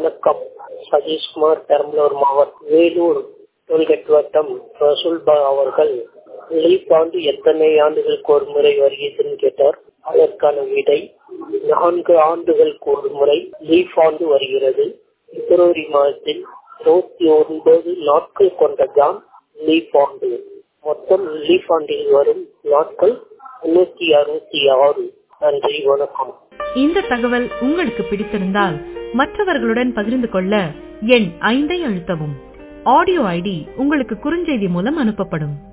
வணக்கம் சதீஷ்குமார் பெரம்பலூர் மாவட்டம் வேலூர் டோல்கேட் வட்டம் ரசூல்பா அவர்கள் லீப் ஆண்டு எத்தனை ஆண்டுகளுக்கு ஒரு முறை வருகிறதுன்னு கேட்டார் அதற்கான விடை நான்கு ஆண்டுகளுக்கு ஒரு முறை லீப் ஆண்டு வருகிறது பிப்ரவரி மாதத்தில் இருபத்தி ஒன்பது நாட்கள் கொண்ட தான் லீப் ஆண்டு மொத்தம் லீப் ஆண்டில் வரும் நாட்கள் முன்னூத்தி அறுபத்தி ஆறு நன்றி வணக்கம் இந்த தகவல் உங்களுக்கு பிடித்திருந்தால் மற்றவர்களுடன் பகிர்ந்து கொள்ள எண் ஐந்தை அழுத்தவும் ஆடியோ ஐடி உங்களுக்கு குறுஞ்செய்தி மூலம் அனுப்பப்படும்